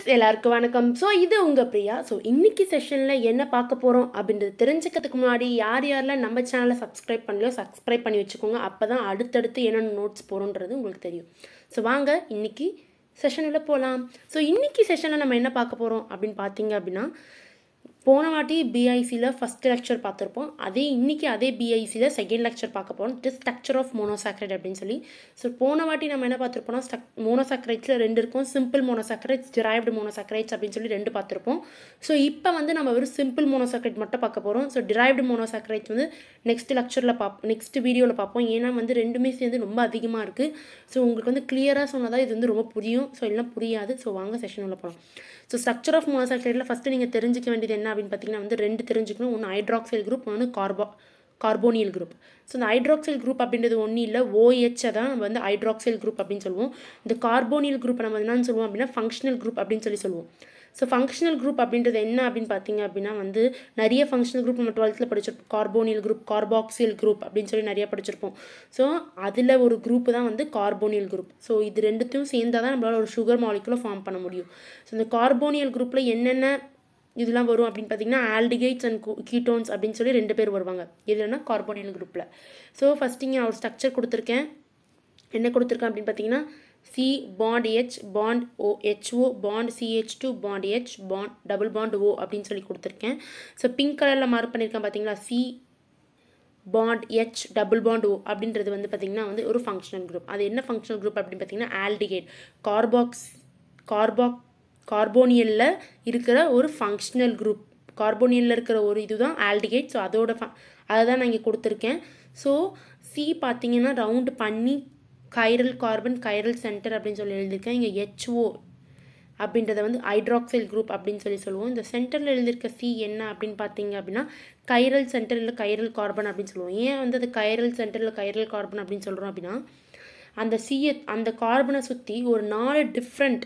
எல்லாருக்கும் வணக்கம் ஸோ இது உங்கள் பிரியா ஸோ இன்னைக்கு செஷனில் என்ன பார்க்க போகிறோம் அப்படின்றது தெரிஞ்சுக்கிறதுக்கு முன்னாடி யார் யாரெல்லாம் நம்ம சேனலை சப்ஸ்கிரைப் பண்ணலையோ சப்ஸ்கிரைப் பண்ணி வச்சுக்கோங்க அப்போ தான் அடுத்தடுத்து என்னென்ன நோட்ஸ் போகிறோன்றது உங்களுக்கு தெரியும் ஸோ வாங்க இன்னைக்கு செஷனில் போகலாம் ஸோ இன்னைக்கு செஷனில் நம்ம என்ன பார்க்க போகிறோம் அப்படின்னு பார்த்தீங்க அப்படின்னா போன வாட்டி பிஐசியில் ஃபஸ்ட் லெக்சர் பார்த்துருப்போம் அதே இன்றைக்கி அதே பிஐசியில் செகண்ட் லெக்சர் பார்க்க போகிறோம் இட் ஸ்ட்ரக்சர் ஆஃப் மோனோசாக்ரைட் அப்படின்னு சொல்லி ஸோ போன வாட்டி நம்ம என்ன பார்த்துருப்போம்னா ஸ்டக் மோனோசாக்ரைட்ஸில் ரெண்டு இருக்கும் சிம்பிள் மோனோசாக்ரைட்ஸ் டிரைவ்டு மோனோசாக்ரைட்ஸ் அப்படின்னு சொல்லி ரெண்டு பார்த்துருப்போம் ஸோ இப்போ வந்து நம்ம வெறும் சிம்பிள் மோனோசாக்ரைட் மட்டும் பார்க்க போகிறோம் ஸோ டிரைவ்டு மோனோசாக்ரைட்ஸ் வந்து நெக்ஸ்ட் லெக்சரில் பார்ப்போம் நெக்ஸ்ட் வீடியோவில் பார்ப்போம் ஏன்னா வந்து ரெண்டுமே சேர்ந்து ரொம்ப அதிகமாக இருக்குது ஸோ உங்களுக்கு வந்து கிளியராக சொன்னதாக இது வந்து ரொம்ப புரியும் ஸோ எல்லாம் புரியாது ஸோ வாங்க செஷன் உள்ள போகலாம் ஸோ ஸ்ட்ரக்சர் ஆஃப் மோனோசாக்ரைடில் ஃபஸ்ட்டு நீங்கள் தெரிஞ்சிக்க வேண்டியது என்ன அப்படின்னு பார்த்தீங்கன்னா வந்து ரெண்டு தெரிஞ்சுக்கணும் ஒன்று ஹைட்ராக்சைல் குரூப் ஒன்று கார்போ கார்போனியல் குரூப் ஸோ இந்த ஹைட்ராக்சைல் குரூப் அப்படின்றது ஒன்றும் இல்லை ஓஹெச்சை தான் நம்ம வந்து ஹைட்ராக்சைல் குரூப் அப்படின்னு சொல்லுவோம் இந்த கார்போனியல் குரூப் நம்ம என்னன்னு சொல்லுவோம் அப்படின்னா ஃபங்க்ஷனல் குரூப் அப்படின்னு சொல்லி சொல்லுவோம் ஸோ ஃபங்க்ஷனல் குரூப் அப்படின்றது என்ன அப்படின்னு பார்த்தீங்க அப்படின்னா வந்து நிறைய ஃபங்க்ஷனல் குரூப் நம்ம டுவெல்த்தில் படிச்சிருப்போம் கார்போனியல் குரூப் கார்பாக்சியல் குரூப் அப்படின்னு சொல்லி நிறைய படிச்சிருப்போம் ஸோ அதில் ஒரு குரூப் தான் வந்து கார்போனியல் குரூப் ஸோ இது ரெண்டுத்தையும் சேர்ந்தால் தான் நம்மளால் ஒரு சுகர் மாலிகுலை ஃபார்ம் பண்ண முடியும் ஸோ இந்த கார்போனியல் குரூப்பில் என்னென்ன இதெல்லாம் வரும் அப்படின்னு பார்த்தீங்கன்னா ஆல்டிகைட்ஸ் அண்ட் கீட்டோன்ஸ் அப்படின்னு சொல்லி ரெண்டு பேர் வருவாங்க இதுலன்னா கார்போனியல் குரூப்பில் ஸோ ஃபஸ்ட் இங்கே நான் ஒரு ஸ்ட்ரக்சர் கொடுத்துருக்கேன் என்ன கொடுத்துருக்கேன் அப்படின்னு பார்த்தீங்கன்னா C bond H bond O HO bond CH two bond H bond double bond O அப்படின்னு சொல்லி கொடுத்துருக்கேன் ஸோ பிங்க் கலரில் மார்க் பண்ணியிருக்கேன் பார்த்தீங்களா C bond H double bond O அப்படின்றது வந்து பார்த்திங்கன்னா வந்து ஒரு ஃபங்க்ஷனல் குரூப் அது என்ன ஃபங்க்ஷனல் குரூப் அப்படின்னு பார்த்தீங்கன்னா ஆல்டிகேட் கார்பாக்ஸ் கார்பாக் கார்போனியலில் இருக்கிற ஒரு ஃபங்க்ஷனல் குரூப் கார்போனியலில் இருக்கிற ஒரு இதுதான் ஆல்டிகேட் ஸோ அதோட ஃப அதை தான் நான் இங்கே கொடுத்துருக்கேன் ஸோ சி பார்த்தீங்கன்னா ரவுண்டு பண்ணி கைரல் கார்பன் கைரல் சென்டர் அப்படின்னு சொல்லி எழுதியிருக்கேன் இங்கே ஹெச்ஓ அப்படின்றத வந்து ஹைட்ராக்சைல் குரூப் அப்படின்னு சொல்லி சொல்லுவோம் இந்த சென்டரில் எழுதியிருக்க சி என்ன அப்படின்னு பார்த்தீங்க அப்படின்னா கைரல் சென்டர் இல்லை கைரல் கார்பன் அப்படின்னு சொல்லுவோம் ஏன் வந்து அது கைரல் சென்டர் இல்லை கைரல் கார்பன் அப்படின்னு சொல்கிறோம் அப்படின்னா அந்த சியை அந்த கார்பனை சுற்றி ஒரு நாலு டிஃப்ரெண்ட்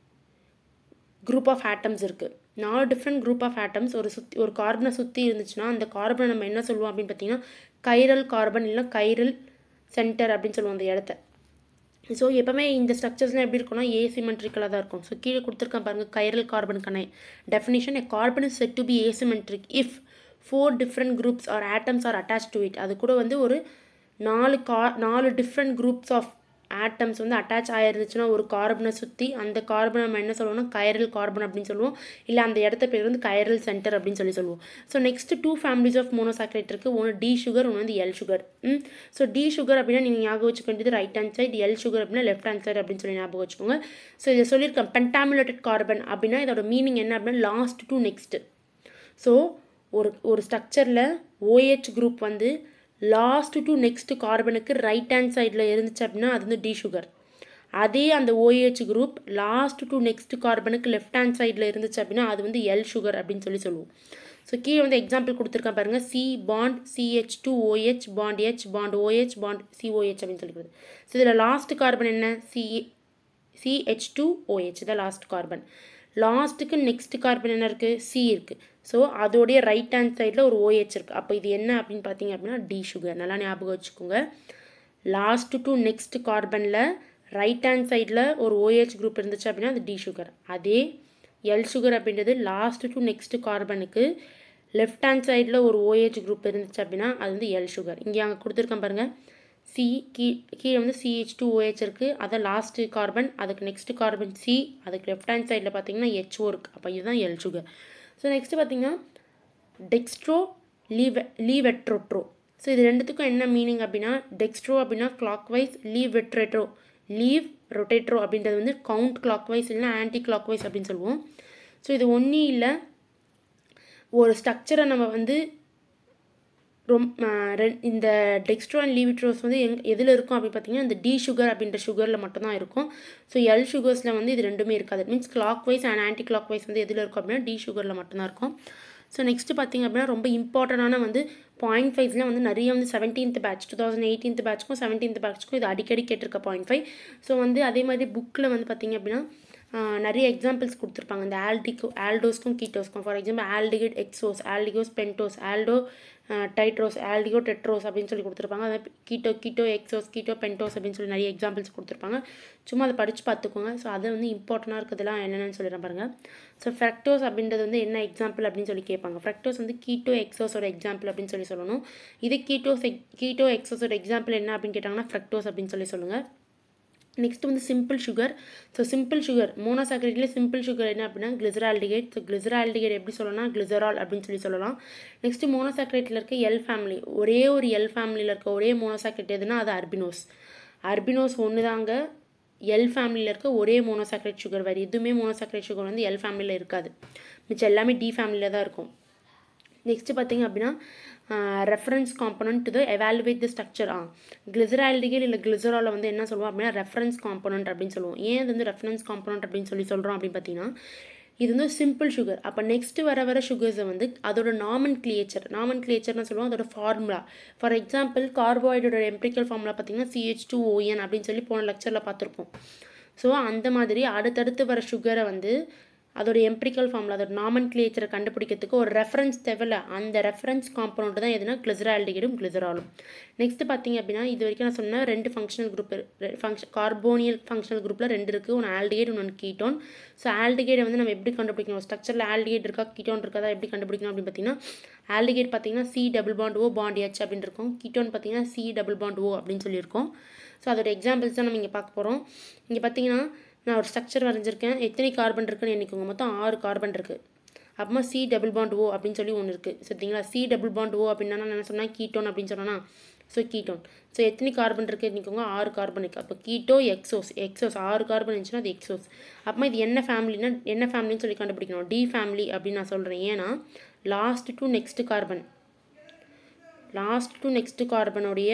குரூப் ஆஃப் ஆட்டம்ஸ் இருக்குது நாலு டிஃப்ரெண்ட் குரூப் ஆஃப் ஆட்டம்ஸ் ஒரு சுற்றி ஒரு கார்பனை சுற்றி இருந்துச்சுன்னா அந்த கார்பனை நம்ம என்ன சொல்லுவோம் அப்படின்னு பார்த்தீங்கன்னா கைரல் கார்பன் இல்லை கைரல் சென்டர் அப்படின்னு சொல்லுவோம் அந்த இடத்த ஸோ எப்போவுமே இந்த ஸ்ட்ரக்சர்ஸ்லாம் எப்படி இருக்கும்னா ஏசிமெட்ரிக்கலாக தான் இருக்கும் ஸோ கீழே கொடுத்துருக்கேன் பாருங்கள் கைரல் கார்பனுக்கான definition a carbon is said to be asymmetric if four different groups or atoms are attach to it அது கூட வந்து ஒரு நாலு கா நாலு டிஃப்ரெண்ட் குரூப்ஸ் ஆஃப் ஆட்டம்ஸ் வந்து அட்டாச் ஆயிருந்துச்சுன்னா ஒரு கார்பனை சுற்றி அந்த கார்பனை நம்ம என்ன சொல்லுவோம்னா கைரல் கார்பன் அப்படின்னு சொல்லுவோம் இல்லை அந்த இடத்த பேர் வந்து கைரல் சென்டர் அப்படின்னு சொல்லி சொல்லுவோம் so next two families of monosaccharide இருக்குது ஒன்று டி சுகர் ஒன்று வந்து L sugar hmm so D sugar அப்படின்னா நீங்கள் ஞாபகம் வச்சுக்க வேண்டியது right hand side L sugar அப்படின்னா லெஃப்ட் ஹேண்ட் சைடு அப்படின்னு சொல்லி ஞாபகம் வச்சுக்கோங்க ஸோ இதை சொல்லியிருக்கேன் பென்டாமுலேட்டட் கார்பன் அப்படின்னா இதோட மீனிங் என்ன அப்படின்னா லாஸ்ட் டு நெக்ஸ்ட்டு ஸோ ஒரு ஒரு ஸ்ட்ரக்சரில் ஓஹெச் குரூப் வந்து லாஸ்ட் டு நெக்ஸ்ட் கார்பனுக்கு ரைட் ஹேண்ட் சைடில் இருந்துச்சு அப்படின்னா அது வந்து டி சுகர் அதே அந்த OH group last to next கார்பனுக்கு லெஃப்ட் ஹேண்ட் சைடில் இருந்துச்சு அப்படின்னா அது வந்து எல் சுகர் அப்படின்னு சொல்லி சொல்லுவோம் ஸோ கீழே வந்து எக்ஸாம்பிள் கொடுத்துருக்கேன் பாருங்கள் C bond CH two OH bond H bond OH bond COH அப்படின்னு சொல்லி ஸோ இதில் லாஸ்ட் கார்பன் என்ன சி சிஹெச் டூ ஓஹெச் தான் லாஸ்ட் கார்பன் லாஸ்ட்டுக்கு நெக்ஸ்ட் கார்பன் என்ன இருக்குது சி இருக்குது ஸோ அதோடைய ரைட் ஹேண்ட் சைடில் ஒரு ஓஹெச் இருக்குது அப்போ இது என்ன அப்படின்னு பார்த்தீங்க அப்படின்னா டி சுகர் நல்லா ஞாபகம் வச்சுக்கோங்க லாஸ்ட் டு நெக்ஸ்ட் கார்பனில் ரைட் ஹேண்ட் சைடில் ஒரு ஓஹெச் குரூப் இருந்துச்சு அப்படின்னா அது டி சுகர் அதே எல் சுகர் அப்படின்றது லாஸ்ட் டு நெக்ஸ்ட் கார்பனுக்கு லெஃப்ட் ஹேண்ட் சைடில் ஒரு ஓஹெச் குரூப் இருந்துச்சு அப்படின்னா அது வந்து எல் சுகர் இங்கே அங்கே கொடுத்துருக்கேன் பாருங்கள் சி கீ கீழே வந்து சிஹெச் டூ ஓஹெச் இருக்குது அதை லாஸ்ட்டு கார்பன் அதுக்கு நெக்ஸ்ட் கார்பன் சி அதுக்கு லெஃப்ட் ஹேண்ட் சைடில் பார்த்தீங்கன்னா ஹெச்ஓ இருக்குது அப்போ இதுதான் எல் சுகர் ஸோ நெக்ஸ்ட்டு பார்த்தீங்கன்னா டெக்ஸ்ட்ரோ லீவ் லீவெட்ரோட்ரோ ஸோ இது ரெண்டுத்துக்கும் என்ன மீனிங் அப்படின்னா டெக்ஸ்ட்ரோ அப்படின்னா கிளாக் வைஸ் லீவ் வெட்ரேட்ரோ லீவ் ரொட்டேட்ரோ அப்படின்றது வந்து கவுண்ட் கிளாக் வைஸ் இல்லைனா ஆன்டி கிளாக் வைஸ் அப்படின்னு சொல்லுவோம் ஸோ இது ஒன்றும் இல்லை ஒரு ஸ்ட்ரக்சரை நம்ம வந்து ரொம் இந்த டெக்ஸ்ட்ரோ அண்ட் லீவிட்ரோஸ் வந்து எங் எதில் இருக்கும் அப்படின்னு பார்த்தீங்கன்னா இந்த டி சுகர் அப்படின்ற சுகரில் மட்டும்தான் இருக்கும் ஸோ எல் சுகர்ஸில் வந்து இது ரெண்டுமே இருக்காது means clockwise and anticlockwise வந்து எதில் இருக்கும் அப்படின்னா டி சுகரில் மட்டும்தான் இருக்கும் ஸோ நெக்ஸ்ட்டு பார்த்திங்க அப்படின்னா ரொம்ப இம்பார்ட்டண்டான வந்து பாயிண்ட் ஃபைவ்ஸ்லாம் வந்து நிறைய வந்து seventeenth batch two thousand eighteenth பேட்ச்க்கும் செவன்டீன்த் பேட்ச்க்கும் இது அடிக்கடி கேட்டிருக்க பாயிண்ட் ஃபைவ் ஸோ வந்து அதே மாதிரி புக்கில் வந்து பார்த்திங்க அப்படின்னா நிறைய எக்ஸாம்பிள்ஸ் கொடுத்துருப்பாங்க இந்த ஆல்டிகோ ஆல்டோஸ்க்கும் கீட்டோஸ்க்கும் for example aldehyde hexose aldose pentose aldo tetrose aldo tetrose அப்படின்னு சொல்லி கொடுத்துருப்பாங்க அதாவது keto keto hexose keto pentose அப்படின்னு சொல்லி நிறைய எக்ஸாம்பிள்ஸ் கொடுத்துருப்பாங்க சும்மா அதை படித்து பார்த்துக்கோங்க ஸோ அது வந்து இம்பார்ட்டண்டாக இருக்கிறதுலாம் என்னென்னு சொல்லிடுறேன் பாருங்கள் ஸோ ஃப்ரக்டோஸ் அப்படின்றது வந்து என்ன எக்ஸாம்பிள் அப்படின்னு சொல்லி கேட்பாங்க ஃப்ரக்டோஸ் வந்து கீட்டோ எக்ஸோஸோட எக்ஸாம்பிள் அப்படின்னு சொல்லி சொல்லணும் இது கீட்டோஸ் கீட்டோ எக்ஸோஸோட எக்ஸாம்பிள் என்ன அப்படின்னு கேட்டாங்கன்னா ஃப்ரக்டோஸ் அப்படின்னு சொல்லி சொல்லுங்கள் நெக்ஸ்ட் வந்து simple sugar so simple sugar மோனோசாக்கரைட்லேயே சிம்பிள் சுகர் என்ன அப்படின்னா கிளிசரால்டிகேட் ஸோ கிளிசரால்டிகேட் எப்படி சொல்லலாம் கிளிசரால் அப்படின்னு சொல்லி சொல்லலாம் நெக்ஸ்ட் மோனோசாக்கரைட்டில் இருக்க எல் ஃபேமிலி ஒரே ஒரு எல் ஃபேமிலியில் இருக்க ஒரே மோனோசாக்கரைட் எதுனா அது அர்பினோஸ் அர்பினோஸ் ஒன்று தாங்க எல் ஃபேமிலியில் இருக்க ஒரே மோனோசாக்கரைட் சுகர் வேறு எதுவுமே மோனோசாக்கரைட் சுகர் வந்து எல் ஃபேமிலியில் இருக்காது மிச்சம் எல்லாமே டி ஃபேமிலியில் தான் இருக்கும் நெக்ஸ்ட்டு பார்த்தீங்க அப்படின்னா reference component to the evaluate the structure uh glyceraldehyde இல்லை கிளிசராலில் வந்து என்ன சொல்லுவோம் அப்படின்னா ரெஃபரன்ஸ் காம்பனண்ட் அப்படின்னு சொல்லுவோம் ஏன் இது வந்து ரெஃபரன்ஸ் காம்பனண்ட் அப்படின்னு சொல்லி சொல்கிறோம் அப்படின்னு பார்த்தீங்கன்னா இது வந்து சிம்பிள் சுகர் அப்போ நெக்ஸ்ட் வர வர சுகர்ஸை வந்து அதோட நாமன் கிளியேச்சர் நாமன் கிளியேச்சர்னு சொல்லுவோம் அதோட ஃபார்முலா ஃபார் எக்ஸாம்பிள் கார்போஹைட்ரேட்டோட எம்ப்ரிக்கல் ஃபார்முலா பார்த்தீங்கன்னா சிஹெச் டூ ஓஎன் அப்படின்னு சொல்லி போன லெக்சரில் பார்த்துருப்போம் ஸோ அந்த மாதிரி அடுத்தடுத்து வர சுகரை வந்து அதோட எம்ப்ரிக்கல் ஃபார்மில் அதோட நாமன் கிளியேச்சரை கண்டுபிடிக்கிறதுக்கு ஒரு ரெஃபரன்ஸ் தேவையில்ல அந்த ரெஃபரன்ஸ் காம்பனண்ட் தான் எதுனா கிளிசரால்டிகேடும் கிளிசராலும் நெக்ஸ்ட் பார்த்தீங்க அப்படின்னா இது வரைக்கும் நான் சொன்ன ரெண்டு functional group function carbonyl functional குரூப்பில் ரெண்டு இருக்குது ஒன்று ஆல்டிகேட் ஒன்று கீட்டோன் ஸோ ஆல்டிகேடை வந்து நம்ம எப்படி கண்டுபிடிக்கணும் ஸ்ட்ரக்சரில் ஆல்டிகேட் இருக்கா கீட்டோன் இருக்கா எப்படி கண்டுபிடிக்கணும் அப்படின்னு பார்த்தீங்கன்னா ஆல்டிகேட் பார்த்தீங்கன்னா C double bond O bond H அப்படின்னு இருக்கும் கீட்டோன் பார்த்தீங்கன்னா சி டபுள் பாண்ட் ஓ அப்படின்னு சொல்லியிருக்கோம் ஸோ அதோட எக்ஸாம்பிள்ஸ் தான் நம்ம இங்கே பார்க்க போகிறோம் இங்கே பார்த்தீங்கன்னா நான் ஒரு ஸ்ட்ரக்சர் வரைஞ்சிருக்கேன் எத்தனை கார்பன் இருக்குன்னு எண்ணிக்கோங்க மொத்தம் ஆறு கார்பன் இருக்குது அப்புறமா சி டபுள் பாண்ட் ஓ அப்படின்னு சொல்லி ஒன்று இருக்குது சரிங்களா சி டபுள் பாண்ட் ஓ அப்படின்னா நான் என்ன சொன்னால் கீட்டோன் அப்படின்னு சொன்னேன்னா ஸோ கீட்டோன் ஸோ எத்தனை கார்பன் இருக்குது எண்ணிக்கோங்க ஆறு கார்பன் இருக்குது அப்போ கீட்டோ எக்ஸோஸ் எக்ஸோஸ் ஆறு கார்பன் இருந்துச்சுன்னா அது எக்ஸோஸ் அப்புறமா இது என்ன ஃபேமிலினா என்ன ஃபேமிலின்னு சொல்லி கண்டுபிடிக்கணும் டி ஃபேமிலி அப்படின்னு நான் சொல்கிறேன் ஏன்னா last to next carbon last to next கார்பனுடைய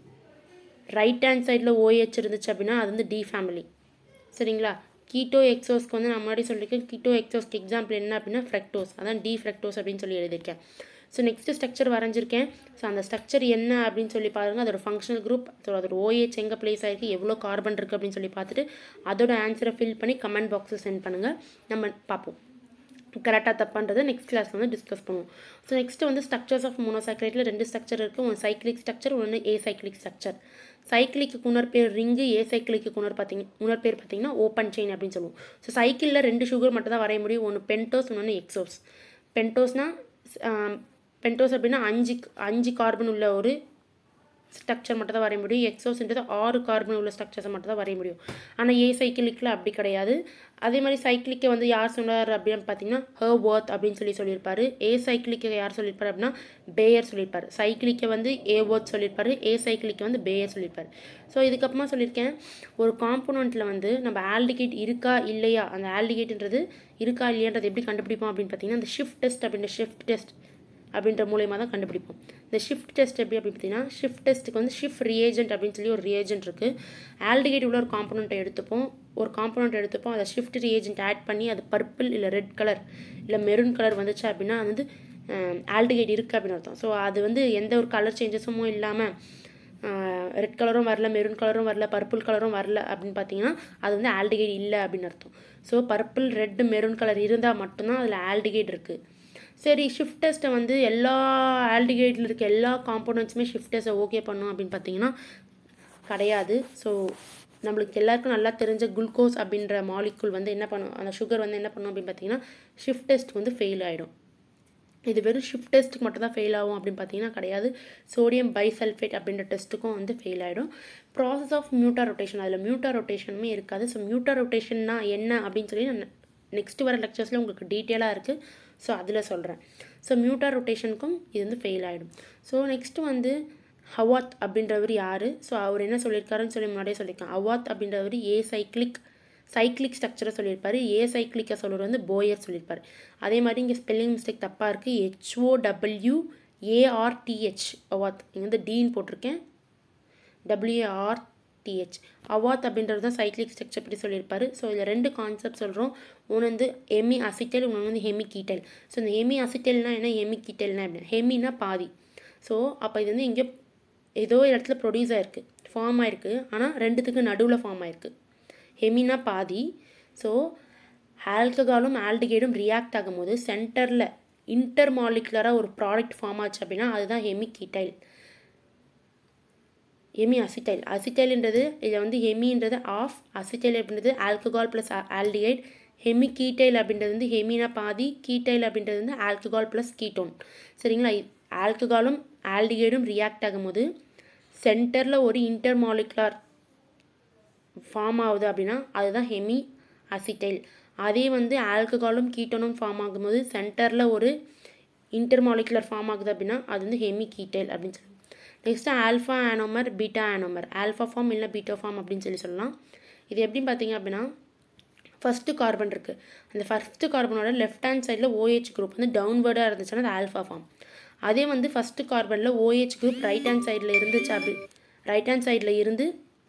ரைட் ஹேண்ட் சைடில் ஓஹெச் இருந்துச்சு அப்படின்னா அது வந்து டி ஃபேமிலி சரிங்களா கீட்டோ எக்ஸோஸ்க்கு வந்து நான் முன்னாடி சொல்லியிருக்கேன் கீட்டோ எக்ஸோஸ்க்கு எக்ஸாம்பிள் என்ன அப்படின்னா ஃப்ரெக்டோஸ் அதான் டி ஃப்ரெக்டோஸ் அப்படின்னு சொல்லி எழுதியிருக்கேன் ஸோ நெக்ஸ்ட்டு ஸ்ட்ரக்சர் வரைஞ்சிருக்கேன் ஸோ அந்த ஸ்ட்ரக்சர் என்ன அப்படின்னு சொல்லி பாருங்கள் அதோட ஃபங்க்ஷனல் குரூப் ஸோ அதோட ஓஏச் எங்கே ப்ளேஸ் ஆகிருக்கு எவ்வளோ கார்பன் இருக்குது அப்படின்னு சொல்லி பார்த்துட்டு அதோட ஆன்சரை ஃபில் பண்ணி கமெண்ட் பாக்ஸில் சென்ட் பண்ணுங்கள் நம்ம பார்ப்போம் கரெக்டாக தப்பான்றதை நெக்ஸ்ட் கிளாஸ் வந்து டிஸ்கஸ் பண்ணுவோம் ஸோ நெக்ஸ்ட்டு வந்து ஸ்ட்ரக்சர்ஸ் ஆஃப் மோனோசாக்ரைட்டில் ரெண்டு ஸ்ட்ரக்சர் இருக்குது ஒன்று சைக்ளிக் ஸ்ட்ரக்சர் ஒன்று ஏ சைக்ளிக் ஸ்ட்ரக்சர் சைக்கிளிக்கு குணர் பேர் ரிங்கு ஏ சைக்கிளுக்கு குணர் பார்த்தீங்க குணர் பேர் பார்த்தீங்கன்னா ஓப்பன் செயின் அப்படின்னு சொல்லுவோம் ஸோ சைக்கிளில் ரெண்டு சுகர் மட்டும் தான் வரைய முடியும் ஒன்று பென்டோஸ் இன்னொன்று எக்ஸோஸ் பென்டோஸ்னால் பென்டோஸ் அப்படின்னா அஞ்சு அஞ்சு கார்பன் உள்ள ஒரு ஸ்ட்ரக்சர் மட்டும் தான் வரைய முடியும் எக்ஸோஸ்ன்றது ஆறு கார்பன் உள்ள ஸ்ட்ரக்சர்ஸை மட்டும் தான் வரைய முடியும் ஆனால் ஏ சைக்கிளிக்கில் அப்படி கிடையாது அதே மாதிரி சைக்கிளிக்கை வந்து யார் சொன்னார் அப்படின்னு பார்த்தீங்கன்னா ஹர் ஒர்த் அப்படின்னு சொல்லி சொல்லியிருப்பாரு ஏ சைக்கிளிக்கை யார் சொல்லியிருப்பாரு அப்படின்னா பேயர் சொல்லியிருப்பாரு சைக்கிளிக்கை வந்து ஏ ஒர்த் சொல்லியிருப்பாரு ஏ சைக்கிளிக்கை வந்து பேயர் சொல்லியிருப்பாரு ஸோ இதுக்கப்புறமா சொல்லியிருக்கேன் ஒரு காம்போனண்ட்டில் வந்து நம்ம ஆல்டிகேட் இருக்கா இல்லையா அந்த ஆல்டிகேட்ன்றது இருக்கா இல்லையான்றது எப்படி கண்டுபிடிப்போம் அப்படின்னு பார்த்தீங்கன்னா அந்த ஷிஃப்ட் டெஸ்ட் அப்படின்ற ஷிஃப்ட் டெஸ்ட் அப்படின்ற மூலயமா தான் கண்டுபிடிப்போம் இந்த ஷிஃப்ட் டெஸ்ட் எப்படி அப்படின்னு பார்த்தீங்கன்னா ஷிஃப்ட் டெஸ்ட்டுக்கு வந்து ஷிஃப்ட் ரியேஜென்ட் அப்படின்னு சொல்லி ஒரு ரியேஜென்ட் இருக்குது ஆல்டிகேட் உள்ள ஒரு காம்பனண்ட்டை எடுத்துப்போம் ஒரு காம்பனண்ட் எடுத்துப்போம் அதை ஷிஃப்ட் ரியேஜென்ட் ஆட் பண்ணி அது பர்பிள் இல்லை ரெட் கலர் இல்லை மெரூன் கலர் வந்துச்சு அப்படின்னா அது வந்து ஆல்டிகேட் இருக்குது அப்படின்னு அர்த்தம் ஸோ அது வந்து எந்த ஒரு கலர் சேஞ்சஸும் இல்லாமல் ரெட் கலரும் வரல மெரூன் கலரும் வரல பர்பிள் கலரும் வரல அப்படின்னு பார்த்தீங்கன்னா அது வந்து ஆல்டிகேட் இல்லை அப்படின்னு அர்த்தம் so purple red maroon colour இருந்தால் மட்டும்தான் அதில் ஆல்டிகேட் இருக்குது சரி ஷிஃப்ட் டெஸ்ட்டை வந்து எல்லா ஆல்டிகேட்டில் இருக்க எல்லா காம்போனன்ட்ஸுமே ஷிஃப்ட் டெஸ்ட்டை ஓகே பண்ணும் அப்படின்னு பார்த்தீங்கன்னா கிடையாது ஸோ நம்மளுக்கு எல்லாருக்கும் நல்லா தெரிஞ்ச குளுக்கோஸ் அப்படின்ற மாலிகுல் வந்து என்ன பண்ணும் அந்த சுகர் வந்து என்ன பண்ணும் அப்படின்னு பார்த்தீங்கன்னா ஷிஃப்ட் டெஸ்ட் வந்து ஃபெயில் ஆகிடும் இது வெறும் ஷிஃப்ட் டெஸ்ட்டுக்கு மட்டும் தான் ஃபெயில் ஆகும் அப்படின்னு பார்த்தீங்கன்னா கிடையாது சோடியம் பைசல்ஃபேட் அப்படின்ற டெஸ்ட்டுக்கும் வந்து ஃபெயில் ஆகிடும் ப்ராசஸ் ஆஃப் மியூட்டா ரொட்டேஷன் அதில் மியூட்டா ரொட்டேஷனுமே இருக்காது ஸோ மியூட்டா ரொட்டேஷன்னா என்ன அப்படின்னு சொல்லி நான் நெக்ஸ்ட் வர லெக்சர்ஸில் உங்களுக்கு டீட்டெயிலாக இருக்குது ஸோ அதில் சொல்கிறேன் ஸோ மியூட்டா ரொட்டேஷனுக்கும் இது வந்து ஃபெயில் ஆகிடும் ஸோ நெக்ஸ்ட்டு வந்து ஹவாத் அப்படின்றவர் யார் ஸோ அவர் என்ன சொல்லியிருக்காருன்னு சொல்லி முன்னாடியே சொல்லியிருக்கேன் ஹவாத் அப்படின்றவர் ஏ சைக்ளிக் சைக்ளிக் ஸ்ட்ரக்சரை சொல்லியிருப்பாரு ஏ சைக்ளிக்கை சொல்கிறது வந்து போயர் சொல்லியிருப்பார் அதே மாதிரி இங்கே ஸ்பெல்லிங் மிஸ்டேக் தப்பாக இருக்குது ஹெச்ஓ டபிள்யூ ஏஆர்டிஹெச் அவாத் இங்கே வந்து டீன்னு போட்டிருக்கேன் டபிள்யூஆர்டிஹெச் அவாத் அப்படின்றது தான் சைக்ளிக் ஸ்ட்ரக்சர் பற்றி சொல்லியிருப்பாரு ஸோ இதில் ரெண்டு கான்செப்ட் சொல்கிறோம் ஒன்று வந்து ஹெமி அசிட்டல் ஒன்று வந்து ஹெமி கீட்டல் ஸோ இந்த ஹெமி அசிட்டல்னா என்ன ஹெமி கீட்டல்னா என்ன ஹெமினா பாதி ஸோ அப்போ இது வந்து இங்கே ஏதோ இடத்துல ப்ரொடியூஸ் ஆகிருக்கு ஃபார்ம் ஆகிருக்கு ஆனால் ரெண்டுத்துக்கு நடுவில் ஃபார்ம் ஆகிருக்கு ஹெமினா பாதி ஸோ ஆல்கஹாலும் ஆல்டிகைடும் ரியாக்ட் ஆகும்போது சென்டரில் இன்டர் மாலிகுலராக ஒரு ப்ராடக்ட் ஃபார்ம் ஆச்சு அப்படின்னா அதுதான் ஹெமிகீட்டைல் ஹெமி அசிட்டைல் அசிட்டைல்ன்றது இதில் வந்து ஹெமின்றது ஆஃப் அசிட்டைல் அப்படின்றது alcohol plus aldehyde hemiketal அப்படின்றது வந்து ஹெமினா பாதி கீட்டைல் அப்படின்றது வந்து ஆல்கஹால் ப்ளஸ் கீட்டோன் சரிங்களா ஆல்கஹாலும் ஆல்டிகைடும் ரியாக்ட் ஆகும்போது சென்டரில் ஒரு இன்டர் மாலிகுலர் ஃபார்ம் ஆகுது அப்படின்னா அதுதான் ஹெமி அசிட்டைல் அதே வந்து ஆல்கஹாலும் கீட்டோனும் ஃபார்ம் ஆகும்போது சென்டரில் ஒரு இன்டர்மாலிகுலர் ஃபார்ம் ஆகுது அப்படின்னா அது வந்து ஹெமி கீட்டைல் அப்படின்னு சொல்லுவாங்க next alpha anomer beta anomer alpha form இல்லை பீட்டா ஃபார்ம் அப்படின்னு சொல்லி சொல்லலாம் இது எப்படின்னு பார்த்தீங்க அப்படின்னா ஃபஸ்ட்டு கார்பன் இருக்குது அந்த ஃபஸ்ட்டு கார்பனோட லெஃப்ட் ஹேண்ட் சைடில் ஓஹெச் குரூப் வந்து டவுன்வேர்டாக இருந்துச்சுன்னா அது ஆல்ஃபா ஃபார்ம் அதே வந்து ஃபஸ்ட்டு கார்பனில் ஓஹெச் குரூப் ரைட் ஹேண்ட் சைடில் இருந்துச்சு அப்படி ரைட் ஹேண்ட் சைடில் இருந்து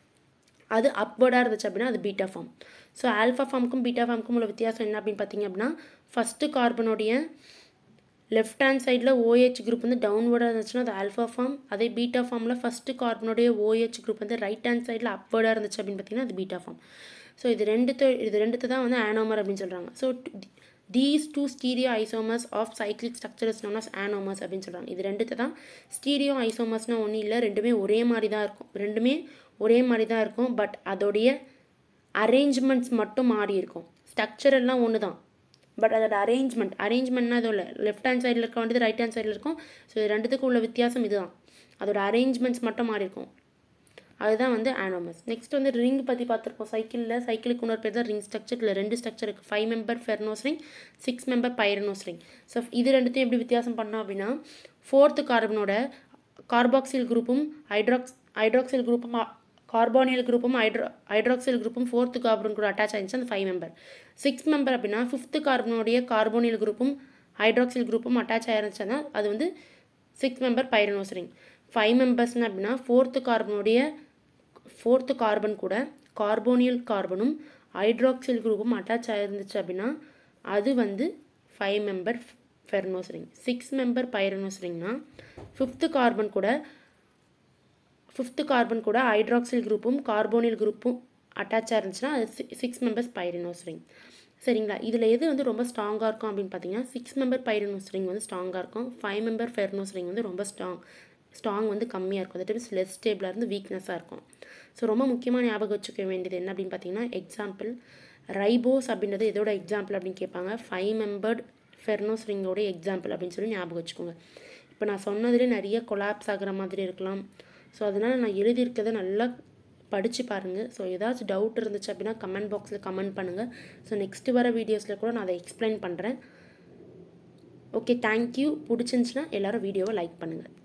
அது அப்வர்டாக இருந்துச்சு அப்படின்னா அது பீட்டா ஃபார்ம் ஸோ ஆல்ஃபா ஃபார்முக்கும் பீட்டா ஃபார்முக்கும் உள்ள வித்தியாசம் என்ன அப்படின்னு பார்த்தீங்க அப்படின்னா ஃபஸ்ட்டு கார்பனுடைய லெஃப்ட் ஹேண்ட் சைடில் ஓஹெச் குரூப் வந்து டவுன்வர்டாக இருந்துச்சுன்னா அது ஆல்ஃபா ஃபார்ம் அதே பீட்டா ஃபார்மில் ஃபஸ்ட்டு கார்பனுடைய ஓஹெச் குரூப் வந்து ரைட் ஹேண்ட் சைடில் அப்வர்டாக இருந்துச்சு அப்படின்னு பார்த்தீங்கன்னா அது பீட்டா ஃபார்ம் ஸோ இது ரெண்டுத்து இது ரெண்டுத்து தான் வந்து ஆனோமர் அப்படின்னு சொல்கிறாங்க so these two stereo isomers of cyclic structures known as anomers அப்படின்னு சொல்கிறாங்க இது ரெண்டுத்து தான் ஸ்டீரியோ ஐசோமர்ஸ்னால் ஒன்றும் இல்லை ரெண்டுமே ஒரே மாதிரி தான் இருக்கும் ரெண்டுமே ஒரே மாதிரி தான் இருக்கும் பட் அதோடைய அரேஞ்ச்மெண்ட்ஸ் மட்டும் மாறி இருக்கும் ஸ்ட்ரக்சர் எல்லாம் ஒன்று தான் பட் அதோட அரேஞ்ச்மெண்ட் அரேஞ்ச்மெண்ட்னா அது இல்லை லெஃப்ட் ஹேண்ட் சைடில் இருக்க வேண்டியது ரைட் ஹேண்ட் சைடில் இருக்கும் ஸோ இது ரெண்டுத்துக்கும் உள்ள வித்தியாசம் இதுதான் அதோட அரேஞ்ச்மெண்ட்ஸ் மட்டும் மாறி இருக்கும் அதுதான் வந்து ஆனோமஸ் நெக்ஸ்ட் வந்து ரிங் பற்றி பார்த்துருப்போம் சைக்கிளில் சைக்கிளுக்கு இன்னொரு பேர் தான் ரிங் ஸ்ட்ரக்சர் இல்லை ரெண்டு ஸ்ட்ரக்சர் இருக்குது five member furanose ring six member pyranose ring so இது ரெண்டுத்தையும் எப்படி வித்தியாசம் பண்ணோம் அப்படின்னா ஃபோர்த்து கார்பனோட கார்பாக்சில் குரூப்பும் ஹைட்ராக்ஸ் ஹைட்ராக்சில் குரூப்பும் கார்பானியல் குரூப்பும் ஹைட்ரோ ஹைட்ராக்சில் குரூப்பும் ஃபோர்த்து கார்பன் கூட அட்டாச் ஆகிடுச்சு அந்த ஃபைவ் மெம்பர் சிக்ஸ் மெம்பர் அப்படின்னா ஃபிஃப்த்து கார்பனுடைய கார்போனியல் குரூப்பும் ஹைட்ராக்சில் குரூப்பும் அட்டாச் ஆயிருந்துச்சுன்னா அது வந்து six member pyranose ring five மெம்பர்ஸ்னு அப்படின்னா ஃபோர்த்து கார்பனுடைய ஃபோர்த்து கார்பன் கூட கார்போனியல் கார்பனும் ஹைட்ராக்சில் குரூப்பும் அட்டாச் ஆயிருந்துச்சு அப்படின்னா அது வந்து five member furanose ring six member pyranose ரிங்னா ஃபிஃப்த்து கார்பன் கூட ஃபிஃப்த்து கார்பன் கூட ஹைட்ராக்சில் குரூப்பும் கார்போனியல் குரூப்பும் அட்டாச்சாக இருந்துச்சுன்னா அது சிக்ஸ் மெம்பர்ஸ் பைரனோஸ் ரிங் சரிங்களா இதில் எது வந்து ரொம்ப ஸ்ட்ராங்காக இருக்கும் அப்படின்னு பார்த்தீங்கன்னா சிக்ஸ் மெம்பர் பைரனோஸ் ரிங் வந்து ஸ்ட்ராங்காக இருக்கும் ஃபைவ் மெம்பர் ஃபெர்னோஸ் ரிங் வந்து ரொம்ப ஸ்ட்ராங் ஸ்ட்ராங் வந்து கம்மியாக இருக்கும் தட் இஸ் லெஸ் ஸ்டேபிளாக இருந்து வீக்னஸாக இருக்கும் ஸோ ரொம்ப முக்கியமாக ஞாபகம் வச்சுக்க வேண்டியது என்ன அப்படின்னு பார்த்தீங்கன்னா எக்ஸாம்பிள் ரைபோஸ் அப்படின்றது எதோட எக்ஸாம்பிள் அப்படின்னு கேட்பாங்க ஃபைவ் மெம்பர்ட் ஃபெர்னோஸ் ரிங்கோட எக்ஸாம்பிள் அப்படின்னு சொல்லி ஞாபகம் வச்சுக்கோங்க இப்போ நான் சொன்னதுலேயே நிறைய கொலாப்ஸ் ஆகிற மாதிரி இருக்கலாம் ஸோ அதனால் நான் எழுதியிருக்கதை நல்லா படித்து பாருங்கள் ஸோ ஏதாச்சும் டவுட் இருந்துச்சு அப்படின்னா கமெண்ட் பாக்ஸில் கமெண்ட் பண்ணுங்கள் ஸோ நெக்ஸ்ட்டு வர வீடியோஸில் கூட நான் அதை எக்ஸ்பிளைன் பண்ணுறேன் ஓகே தேங்க்யூ பிடிச்சிருந்துச்சின்னா எல்லோரும் வீடியோவை லைக் பண்ணுங்கள்